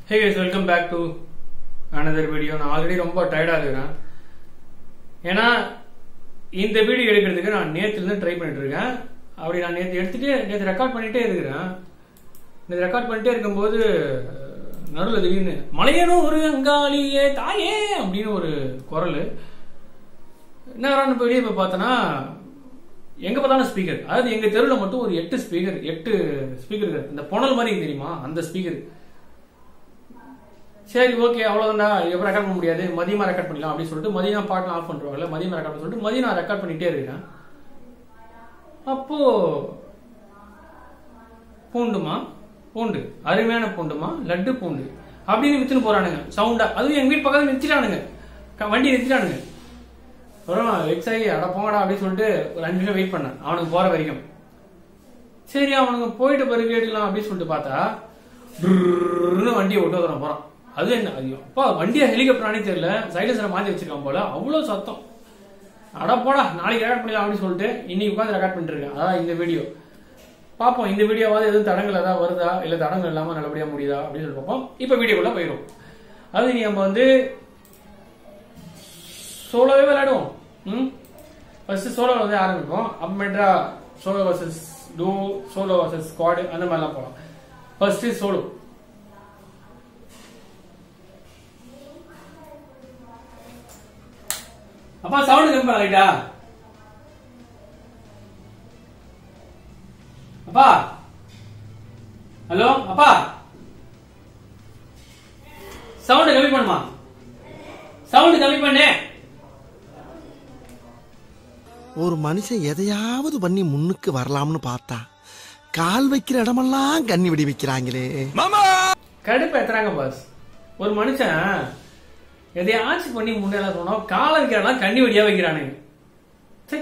Hey guys welcome back to another video நான் already ரொம்ப டயர்டாக இருக்கிறேன் ஏன்னா இந்த வீடியோ எடுக்கிறதுக்கு நான் நேற்றுலேருந்து ட்ரை பண்ணிட்டு இருக்கேன் அப்படி நான் நேற்று எடுத்துட்டு நேற்று ரெக்கார்ட் பண்ணிட்டே இருக்கிறேன் நேற்று ரெக்கார்ட் பண்ணிட்டே இருக்கும்போது நடுவில் திடீர்னு மலையனும் ஒரு அங்காளியே தாயே அப்படின்னு ஒரு குரல் என்ன இப்போ வெளியே போய் பார்த்தோன்னா எங்க பார்த்தாலும் ஸ்பீக்கர் அதாவது எங்க தெருவில் மட்டும் ஒரு எட்டு ஸ்பீக்கர் எட்டு ஸ்பீக்கர் இருக்கு இந்த புனல் மாதிரி இருக்கு தெரியுமா அந்த ஸ்பீக்கர் சரி ஓகே அவ்வளவுதான்டா இதுக்கப்புறம் ரெக்கார்ட் பண்ண முடியாது மதியமா ரெக்கார்ட் பண்ணிக்கலாம் அப்படின்னு சொல்லிட்டு மதியம் பாட்டு ஆஃப் பண்றாங்கல்ல மதியமா ரெக்கார்ட் பண்ண சொல்லிட்டு மதியம் நான் ரெக்கார்ட் பண்ணிட்டே இருக்கேன் அப்போ பூண்டுமா பூண்டு அருமையான பூண்டுமா லட்டு பூண்டு அப்படின்னு வித்துன்னு போறானுங்க சவுண்டா அதுவும் எங்க வீட்டு பக்கத்துல நிறுத்திட்டானுங்க க- வண்டி நிறுத்திட்டானுங்க அப்புறம் வெக்ஸ் ஆகி அட போங்கடா அப்படின்னு சொல்லிட்டு ஒரு அஞ்சு நிமிஷம் வெயிட் பண்ணேன் அவனுக்கு போற வரைக்கும் சரி அவனுக்கு போயிட்டு பிறகு எடுக்கலாம் அப்படின்னு சொல்லிட்டு பார்த்தா டுர்ருன்னு வண்டியை விட்டு வந்துடும் போறான் அது என்ன ஐயோ அப்பா வண்டியை ஹெலிகாப்டரானே தெரியல சைலன்சரை மாத்தி வச்சிருக்கான் போல அவ்வளவு சத்தம் அட போடா நாளைக்கு ரெக்கார்ட் பண்ணிடலாம் அப்படின்னு சொல்லிட்டு இன்னைக்கு உட்காந்து ரெக்கார்ட் பண்ணிட்டு இருக்கேன் அதான் இந்த வீடியோ பார்ப்போம் இந்த வீடியோவாவது எதுவும் தடங்கள் ஏதாவது வருதா இல்ல தடங்கள் இல்லாம நல்லபடியா முடியுதா அப்படின்னு சொல்லி பார்ப்போம் இப்ப வீடியோக்குள்ள போயிடும் அது நீ நம்ம வந்து சோலோவே விளையாடுவோம் ம் ஃபர்ஸ்ட் சோலோ வந்து ஆரம்பிப்போம் அப்புறமேட்டா solo versus duo solo versus squad அந்த மாதிரிலாம் போகலாம் ஃபர்ஸ்ட் சோலோ அப்பா சவுண்ட் கம்மி ரைட்டா அப்பா ஹலோ அப்பா சவுண்ட் கம்மி பண்ணுமா சவுண்ட் கம்மி பண்ணு ஒரு மனுஷன் எதையாவது பண்ணி முன்னுக்கு வரலாம்னு பார்த்தா கால் வைக்கிற இடமெல்லாம் கண்ணி வெடி வைக்கிறாங்களே கடுப்பு எத்துறாங்க பாஸ் ஒரு மனுஷன் எதையாச்சும் பண்ணி முன்னேற சொன்னா கால வைக்கிறானா கண்ணி வெடியா வைக்கிறானுங்க சே.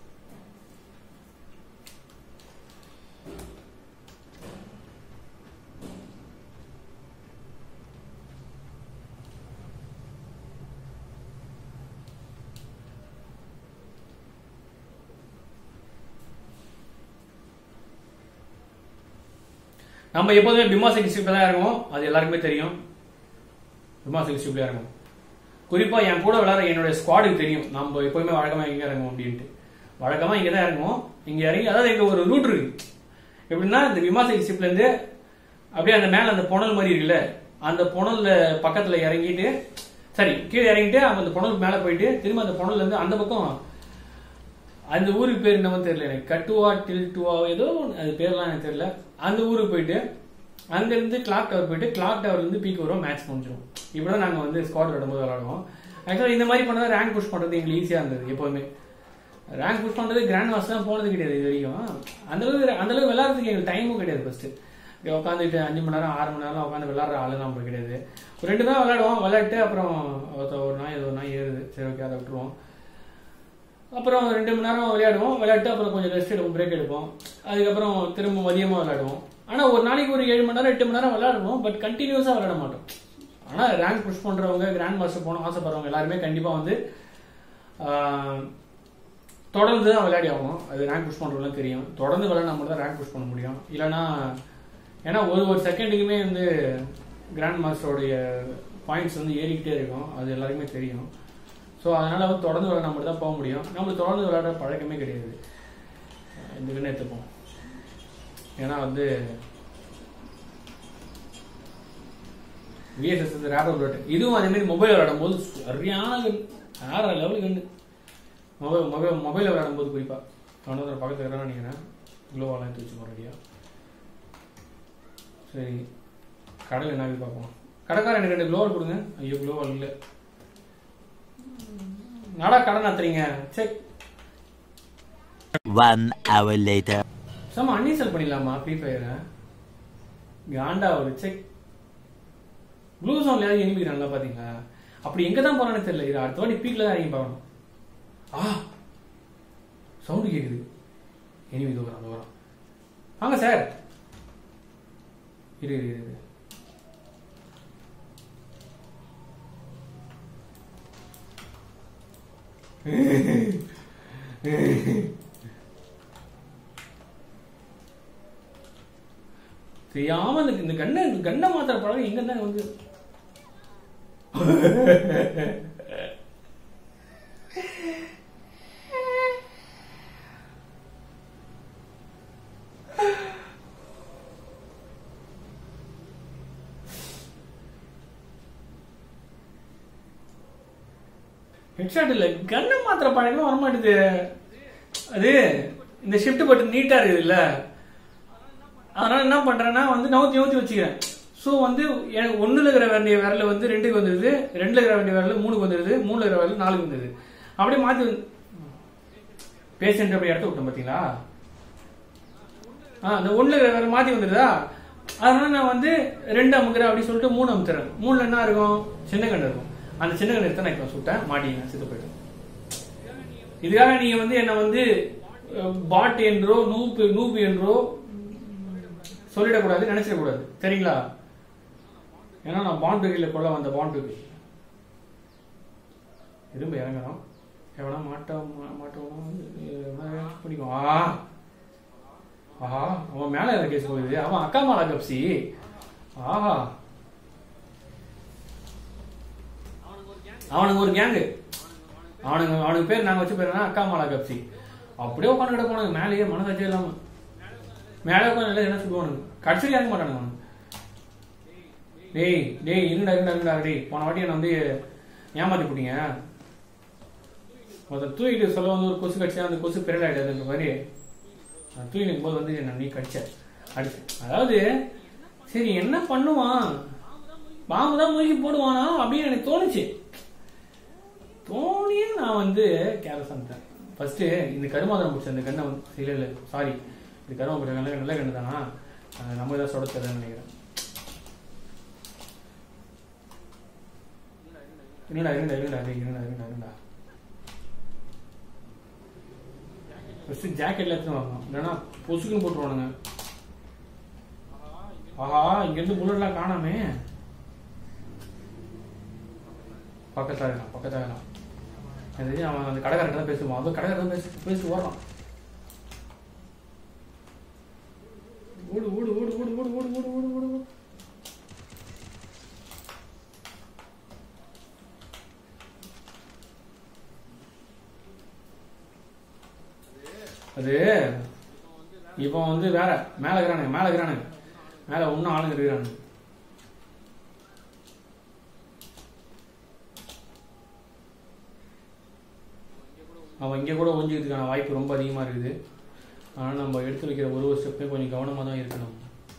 நம்ம எப்போதுமே பிமா டிஸ்ட்ரிக்ட்ல தான் இறங்குவோம் அது எல்லாருக்குமே தெரியும் பிமா டிஸ்ட்ரிக்ட்ல இறங்குவோம் குறிப்பா என் கூட விளையாடுற என்னுடைய ஸ்குவாடுக்கு தெரியும் நம்ம எப்போதுமே வழக்கமா எங்க இறங்குவோம் அப்படின்ட்டு வழக்கமா இங்க தான் இறங்குவோம் இங்க இறங்கி அதாவது எங்க ஒரு ரூட் இருக்கு எப்படின்னா இந்த விமா டிஸ்ட்ரிக்ட்ல இருந்து அப்படியே அந்த மேல அந்த புனல் மாதிரி இருக்குல்ல அந்த புனல்ல பக்கத்துல இறங்கிட்டு சரி கீழே இறங்கிட்டு அவங்க அந்த புனல் மேல போயிட்டு திரும்ப அந்த புனல்ல இருந்து அந்த பக்கம் அந்த ஊருக்கு பேர் என்னமோ தெரியல எனக்கு கட்டுவா டில்டுவா ஏதோ ஒண்ணு, அது பேர்லாம் எனக்கு தெரியல அந்த ஊருக்கு போயிட்டு அங்க இருந்து கிளாக் டவர் போயிட்டு கிளாக் டவர்ல இருந்து பீக் வரும் மேட்ச் முடிஞ்சிடும் இப்படிதான் நாங்க வந்து ஸ்குவாட் விடும்போது விளையாடுவோம் ஆக்சுவலா இந்த மாதிரி பண்ணதா ரேங்க் புஷ் பண்றது எங்களுக்கு ஈஸியா இருந்தது எப்பவுமே ரேங்க் புஷ் பண்றது கிராண்ட் மாஸ்டர் போனது கிடையாது இது வரைக்கும் அந்த அளவுக்கு அந்த அளவுக்கு விளையாடுறதுக்கு எங்களுக்கு டைமும் கிடையாது ஃபர்ஸ்ட் உட்காந்துட்டு அஞ்சு மணி நேரம் ஆறு மணி நேரம் உட்காந்து விளையாடுற ஆளு நம்ம கிடையாது ஒரு ரெண்டு தான் விளையாடுவோம் விளையாட்டு அப்புறம் ஒருத்த- ஒரு நாய் ஏதோ ஒரு நாய் ஏறுது சரி ஓகே அதை விட்டுருவோம் அப்புறம் ரெண்டு மணி நேரம் விளையாடுவோம் விளையாட்டு அப்புறம் கொஞ்சம் ரெஸ்ட் எடுப்போம் பிரேக் எடுப்போம் அதுக்கப்புறம் திரும்ப மதியமா விளையாடுவோம் ஆனா ஒரு நாளைக்கு ஒரு ஏழு மணி நேரம் எட்டு மணி நேரம் விளையாடுவோம் பட் கண்டினியூஸா விளையாட மாட்டோம் ஆனா ரேங்க் புஷ் பண்றவங்க கிராண்ட் மாஸ்டர் போகணும் ஆசைப்படுறவங்க எல்லாருமே கண்டிப்பா வந்து ஆஹ், தொடர்ந்து தான் விளையாடி ஆகணும் அது ரேங்க் புஷ் பண்றவங்களும் தெரியும் தொடர்ந்து விளையாடினா மட்டும் தான் ரேங்க் புஷ் பண்ண முடியும் இல்லைன்னா ஏன்னா ஒரு ஒரு செகண்டுக்குமே வந்து கிராண்ட் மாஸ்டருடைய பாயிண்ட்ஸ் வந்து ஏறிக்கிட்டே இருக்கும் அது எல்லாருக்குமே தெரியும் ஸோ அதனால வந்து தொடர்ந்து விளையாட மட்டும் தான் போக முடியும் நம்மளுக்கு தொடர்ந்து விளையாடுற பழக்கமே கிடையாது இந்த கண்ணு எடுத்துப்போம் ஏன்னா வந்து விஎஸ்எஸ் வந்து ரேப்பர் விளையாட்டு இதுவும் அதே மாதிரி மொபைல் விளையாடும் போது சரியான கன் வேற லெவல் கண்ணு மொபைல் மொபைல் மொபைல் விளையாடும் போது குறிப்பா அவனோட பக்கத்துல இருக்கிறான்னு நினைக்கிறேன் க்ளோவெல்லாம் எடுத்து வச்சு ரெடியா சரி கடையில் என்ன ஆகுது பார்ப்போம் கடைக்காரன் எனக்கு ரெண்டு க்ளோவர் கொடுங்க ஐயோ க்ளோவர் இல்லை நடா கடன் நடத்துறீங்க செக் One hour later. சும்மா அன்இன்ஸ்டால் பண்ணிடலாமா ஃப்ரீ ஃபயரை காண்டா ஒரு செக் ப்ளூ சவுண்ட்லயாவது எனிமிக்கிறாங்களா பாத்தீங்களா அப்படி எங்க தான் போறான்னு தெரியல இது அடுத்த வாட்டி பீக்ல தான் இறங்கி பார்க்கணும் ஆ சவுண்டு கேக்குது எனிமி தூரம் அந்த வரும் வாங்க சார் இரு இரு இரு தெரியாம இந்த இந்த கண்ணை கண்ணை மாத்திர பழகம் எங்க இருந்தா வந்து ஹெட்ஷாட் இல்ல கண்ணை மாத்திர பழக்கம் வரமாட்டுது அது இந்த ஷிஃப்ட் பட்டு நீட்டா இருக்குது இல்ல அதனால என்ன பண்றேன்னா வந்து நவுத்தி நவுத்தி வச்சுக்கிறேன் ஸோ வந்து எனக்கு ஒண்ணுல இருக்கிற வேண்டிய விரல வந்து ரெண்டுக்கு வந்துடுது ரெண்டுல இருக்கிற வேண்டிய விரல மூணுக்கு வந்துடுது மூணுல இருக்கிற விரல நாலுக்கு வந்துடுது அப்படியே மாத்தி வந்து பேஷண்ட் அப்படி இடத்த விட்டோம் பாத்தீங்களா ஆ அந்த ஒண்ணுல இருக்கிற விரல் மாத்தி வந்துடுதா அதனால நான் வந்து ரெண்டு அமுக்குறேன் அப்படின்னு சொல்லிட்டு மூணு அமுத்துறேன் மூணுல என்ன இருக்கும் சின்ன கண்ணு இருக்கும் அந்த சின்ன கண்ணு எடுத்து நான் இப்போ சுட்டேன் மாட்டிங்க சித்து போயிட்டேன் இதுக்காக நீங்க வந்து என்ன வந்து அஹ், பாட் என்றோ நூப்பு நூப்பு என்றோ சொல்லிடக்கூடாது நினைச்சிடக்கூடாது சரிங்களா ஏன்னா நான் பாண்டுகளில் கொள்ள வந்த பாண்டுக்கு திரும்ப இறங்கணும் எவனா மாட்ட மா- மாட்டவனா வந்து எவனா பிடிக்கும் ஆ ஆஹா அவன் மேல இறக்க கேஸ் போகுது அவன் அக்கா மாலா கப்சி ஆஹா அவனுக்கு ஒரு கேங்கு அவனுக்கு அவனுக்கு பேர் நாங்க வச்ச பேர் என்ன அக்கா மாலா கப்சி அப்படியே உட்காந்து கிடப்பானுங்க மேலேயே மனசாட்சியே இல்லாம மேலே உட்காந்து என்ன சொல்லுவானுங்க கடைசியில் இறங்க மாட்டானுங்க அவனுங்க டேய் டேய் இருடா இருடா இருடா டேய் போன வாட்டி என்ன வந்து ஏமாத்தி போட்டீங்க ஒருத்தன் தூக்கிட்டு சொல்ல வந்து ஒரு கொசு கடிச்சா அந்த கொசு பெரியல் ஆயிடாதுன்ற மாதிரி நான் தூக்கி நிற்கும் போது வந்து என்ன நீ கடிச்ச அடிச்சு அதாவது சரி என்ன பண்ணுவான் பாம்பு தான் மூழ்கி போடுவானா அப்படின்னு எனக்கு தோணுச்சு தோணியே நான் வந்து கேரஸ் வந்துட்டேன் ஃபர்ஸ்ட் இந்த கருமாதிரம் பிடிச்ச அந்த கண்ணை வந்து இல்லை இல்லை சாரி இந்த கருமா பிடிச்ச நல்ல நல்ல கண்ணு தானா அது நம்ம ஏதாவது சொட தரேன்னு நினைக்கிறேன் என்னடா என்னடா என்னடா டேய், என்னடா என்னடா என்னடா ஃபர்ஸ்ட் ஜாக்கெட்ல எடுத்து வரணும் இல்லைன்னா பொசுக்குன்னு போட்டுருவானுங்க ஆஹா இங்கிருந்து புல்லட்லாம் காணாமே பக்கத்துல இருக்கான் பக்கத்துல இருக்கான் எனக்கு தெரிஞ்சு அவன் அந்த கடைக்காரன் தான் பேசுவான் அதுவும் கடைக்காரன் தான் பேசி பேசி ஓடுறான் ஓடு ஓடு ஓடு ஓடு ஓடு ஓடு ஓடு ஓடு ஓடு ஓடு அது இப்போ வந்து வேற மேல இருக்கிறானுங்க மேல இருக்கிறானுங்க மேல இன்னும் ஆளுங்க இருக்கிறானுங்க அவன் இங்கே கூட ஒஞ்சிக்கிறதுக்கான வாய்ப்பு ரொம்ப அதிகமாக இருக்குது ஆனால் நம்ம எடுத்து வைக்கிற ஒரு ஒரு ஸ்டெப்பையும் கொஞ்சம் கவனமாக தான் இருக்கணும்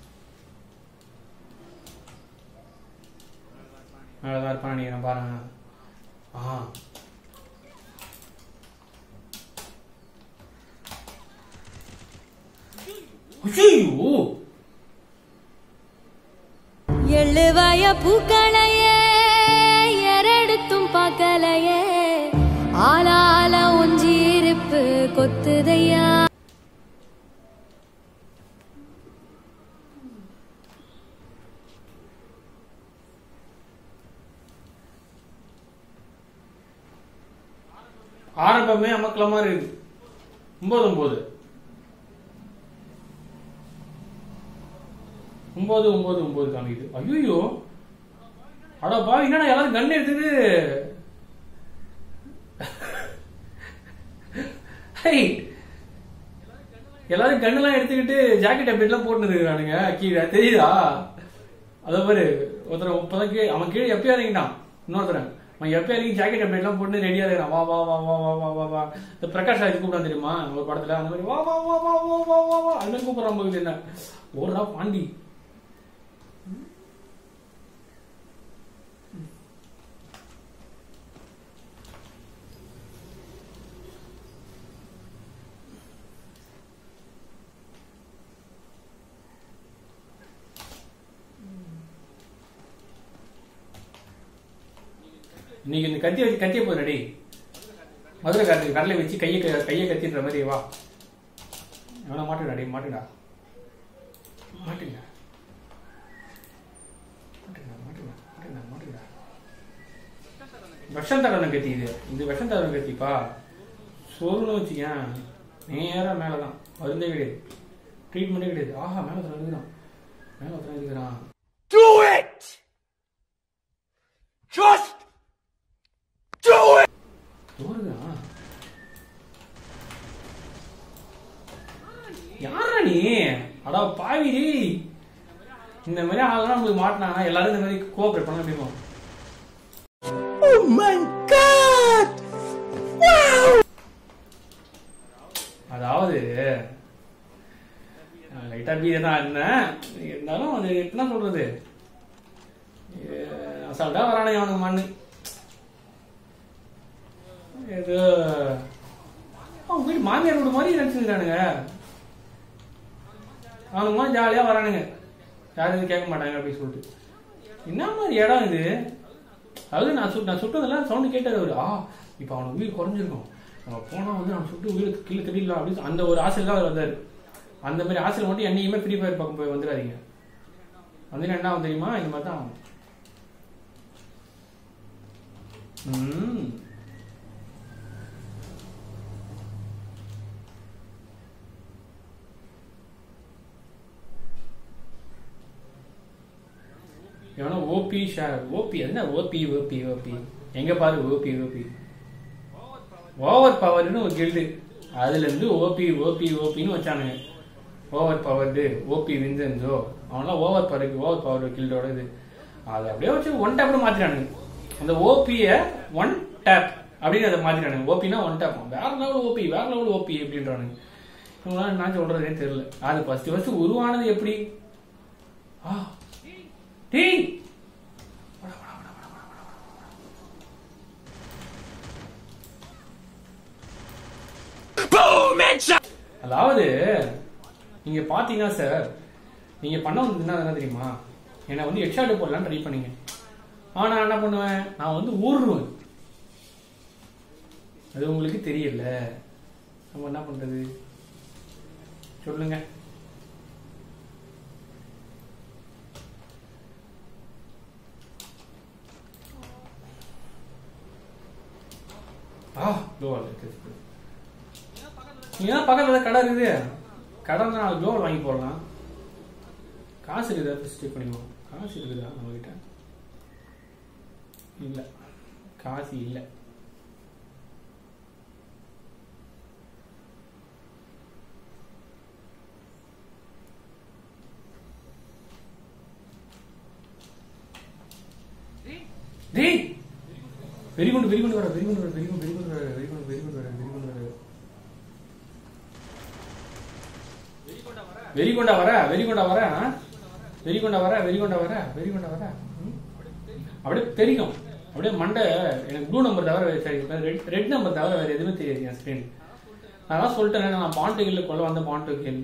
மேலே தான் இருப்பான் நினைக்கிறேன் பாருங்க ஆ ஐயோ எழுவாய பூக்களையே எரடுத்தும் பார்க்கலையே ஆளால ஒஞ்சிருப்பு கொத்துதையா ஆரம்பமே அமக்கலமா இருக்கு ஒன்பது ஒன்பது ஒன்பது ஒன்பது ஒன்பது காமிக்குது ஐயோ அடா பாவி என்னடா எல்லாரும் கன் எடுத்துட்டு ஹை எல்லாரும் கண்ணெல்லாம் எடுத்துக்கிட்டு ஜாக்கெட் அப்படிலாம் போட்டு இருக்கிறானுங்க கீழே தெரியுதா அதே மாதிரி ஒருத்தர் இப்பதான் கீழே அவன் கீழே எப்பயும் இறங்கிட்டான் இன்னொருத்தரன் அவன் எப்பயும் இறங்கி ஜாக்கெட் அப்படிலாம் போட்டு ரெடியா இருக்கிறான் வா வா வா வா வா வா வா வா இந்த பிரகாஷ் ராஜ் கூப்பிடான் தெரியுமா ஒரு படத்துல அந்த மாதிரி வா வா வா வா வா வா வா வா அது மாதிரி கூப்பிடுறான் போகுது என்ன ஓடுறா பாண்டி இன்னைக்கு இந்த கத்தி வச்சு கத்திய போதும் ரெடி மதுரை காரத்துக்கு கடலை வச்சு கையை க- கையை கத்தின்ற மாதிரி வா எவனா மாட்டுடா டேய் மாட்டுடா மாட்டுங்க மாட்டுடா மாட்டுடா மாட்டுடா மாட்டுடா விஷம் தடவை கத்தி இது இது விஷம் தடவை கத்திப்பா சொல்லுன்னு வச்சுக்கேன் நேரா மேலதான் மருந்தே கிடையாது ட்ரீட்மெண்ட்டே கிடையாது ஆஹா மேல ஒருத்தன் இருக்கிறான் மேல ஒருத்தன் இருக்கிறான் தோறுதா யாரா நீ அடா பாவி டேய். இந்த மாதிரி ஆள்லாம் நம்மளுக்கு மாட்டினாங்கன்னா எல்லாரும் இந்த மாதிரி கோஆப்ரேட் பண்ண முடியுமா அதாவது லைட்டா பீ தான் இருந்தேன் இருந்தாலும் அது என்ன சொல்றது அஹ் அசால்ட்டா வரானே அவனுக்கு மண்ணு இது அவன் வீட்டு மாமியார் வீடு மாதிரி நினைச்சுக்கிறானுங்க அவனுங்க மாதிரி ஜாலியா வரானுங்க யாரும் எதுவும் கேட்க மாட்டாங்க அப்படின்னு சொல்லிட்டு என்ன மாதிரி இடம் இது அதாவது நான் சுட்டு நான் சுட்டதெல்லாம் சவுண்டு கேட்டாரு அவரு ஆ இப்போ அவனுக்கு உயிர் குறைஞ்சிருக்கும் நம்ம போனா வந்து அவன் சுட்டு உயிர் கீழே திடலாம் அப்படின்னு அந்த ஒரு ஆசையில் தான் அவர் வந்தாரு அந்த மாதிரி ஆசையில் மட்டும் என்னையுமே ஃப்ரீ ஃபயர் பக்கம் போய் வந்துடாதீங்க வந்து என்ன ஆகும் தெரியுமா இந்த மாதிரி தான் ஆகும் ம் எவனோ ஓபி ஷேர் ஓபி என்ன ஓபி ஓபி ஓபி எங்க பாரு ஓபி ஓபி ஓவர் பவர்னு ஒரு கில்டு அதுல இருந்து ஓபி ஓபி ஓபின்னு வச்சானுங்க ஓவர் பவர்டு ஓபி வின்சென்சோ அவன்லாம் ஓவர் பவருக்கு ஓவர் பவர் கில்டோட இது அதை அப்படியே வச்சு ஒன் டேப்னு மாத்தினானுங்க அந்த ஓபிய ஒன் டேப் அப்படின்னு அதை மாத்தினானுங்க ஓபினா ஒன் டேப் வேற லெவல் ஓபி வேற லெவல் ஓபி அப்படின்றானுங்க இவங்களாம் என்ன சொல்றதே தெரியல அது ஃபர்ஸ்ட் ஃபர்ஸ்ட் உருவானது எப்படி ஆ டேய் அதாவது நீங்க பாத்தீங்கன்னா சார் நீங்க பண்ண வந்து என்ன என்ன தெரியுமா என்னை வந்து ஹெட்ஷாட் போடலான்னு ட்ரை பண்ணீங்க ஆனா நான் என்ன பண்ணுவேன் நான் வந்து ஊறுருவேன் அது உங்களுக்கு தெரியல நம்ம என்ன பண்றது சொல்லுங்க ஆ குளோவல் இருக்கு நீங்க தான் பக்கத்துல கடை இருக்குது கடை நாலு குளோவல் வாங்கி போடலாம் காசு இருக்குதா ஃபர்ஸ்ட் பண்ணிக்குவோம் காசு இருக்குதா நம்ம கிட்ட இல்ல காசு இல்ல டேய் வெறிகுண்டு வெறிகுண்டு வர வெறிகுண்டு வர வெறிகுண்டு வெறிகுண்டு வர வெறிகுண்டு வெறிகுண்டு வர வெறிகுண்டு வர வெறிகொண்டா வர வெறிகொண்டா வர ஆ? வெறிகொண்டா வர வெறிகொண்டா வர வெறிகொண்டா வர ம்? அப்படியே தெரியும் அப்படியே மண்டை எனக்கு ப்ளூ நம்பர் தவிர வேற சரி ரெட் ரெட் நம்பர் தவிர வேற எதுவுமே தெரியாது என் ஸ்கிரீன் நான் தான் சொல்லிட்டேன் நான் பாண்டு கில்ல கொள்ள வந்த பாண்டு கில்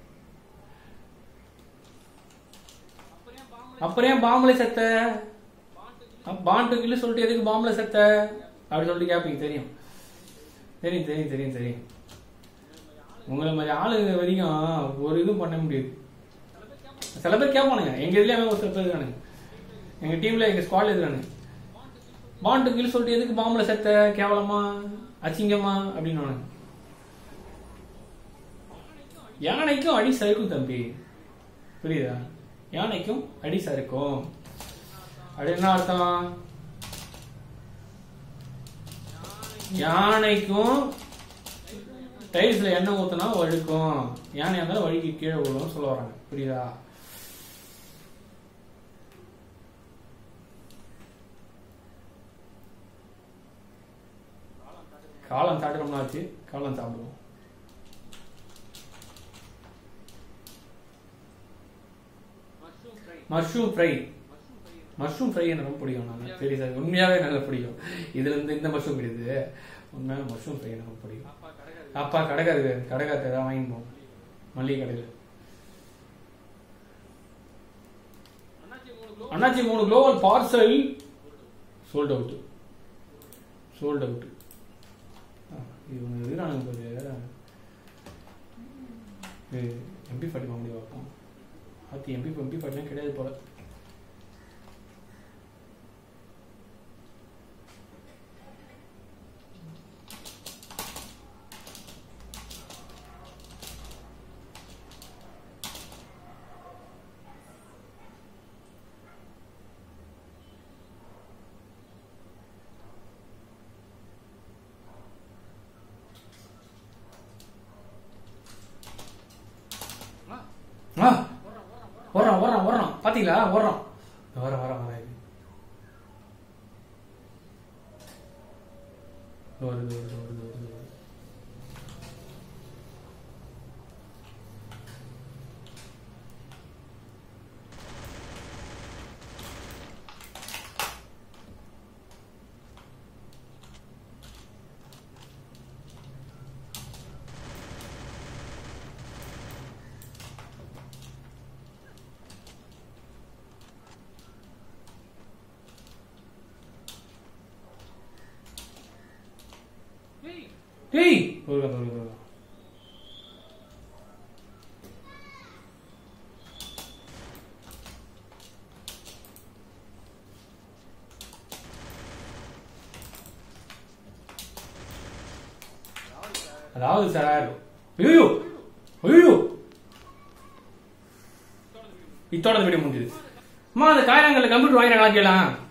அப்புறம் ஏன் பாம்புல செத்த பாண்டு கில்லு சொல்லிட்டு எதுக்கு பாம்புல செத்த அப்படி சொல்லிட்டு கேட்பீங்க தெரியும் தெரியும் தெரியும் தெரியும் தெரியும் உங்களை மாதிரி ஆளுங்க வரைக்கும் ஒரு இதுவும் பண்ண முடியாது சில பேர் கேட்பானுங்க எங்க இதுலயே ஒரு சில பேர் இருக்கானுங்க எங்க டீம்ல எங்க ஸ்குவாட்ல இருக்கானுங்க பாண்டு கில் சொல்லிட்டு எதுக்கு பாம்புல செத்த கேவலமா அசிங்கமா அப்படின்னு யானைக்கும் அடி சறுக்கும் தம்பி புரியுதா யானைக்கும் அடி சறுக்கும் அது என்ன அர்த்தம் யானைக்கும் டைல்ஸ்ல எண்ணெய் ஊத்துனா வழுக்கும் யானை இருந்தாலும் வழுக்கி கீழே விழுவும் சொல்ல வராங்க புரியுதா காளான் சாப்பிட்டு ரொம்ப ஆச்சு காளான் சாப்பிடுவோம் மஷ்ரூம் ஃப்ரை மஷ்ரூம் ஃப்ரை எனக்கு ரொம்ப பிடிக்கும் நான் சரி சார் உண்மையாவே நல்லா பிடிக்கும் இதுல இருந்து இந்த மஷ்ரூம் கிடையாது உண்மையாக மஷ்ரூம் ஃப்ரை எனக்கு ரொம்ப பிடிக்கும் அப்பா கடைக்காரு கடைக்காரு தான் வாங்கிட்டு போவோம் மல்லிகை கடையில் அண்ணாச்சி மூணு global parcel sold out sold out இவங்க இருக்கிறானுங்க போது எம்பி ஃபார்ட்டி வாங்க முடியும் பார்ப்போம் ஆத்தி எம்பி எம்பி ஃபார்ட்டிலாம் கிடையாது போல பாத்தீங்களா ஓடுறோம் வர வர வர இது. வருது வருது வருது வருது வருது டேய் வருக வருக வருக அதாவது சார் ஐயோ ஐயோ இத்தோட வீடியோ முடிஞ்சது அம்மா அந்த காயங்கள்ல கம்ப்யூட்டர் வாங்கினாங்களா கேலாம்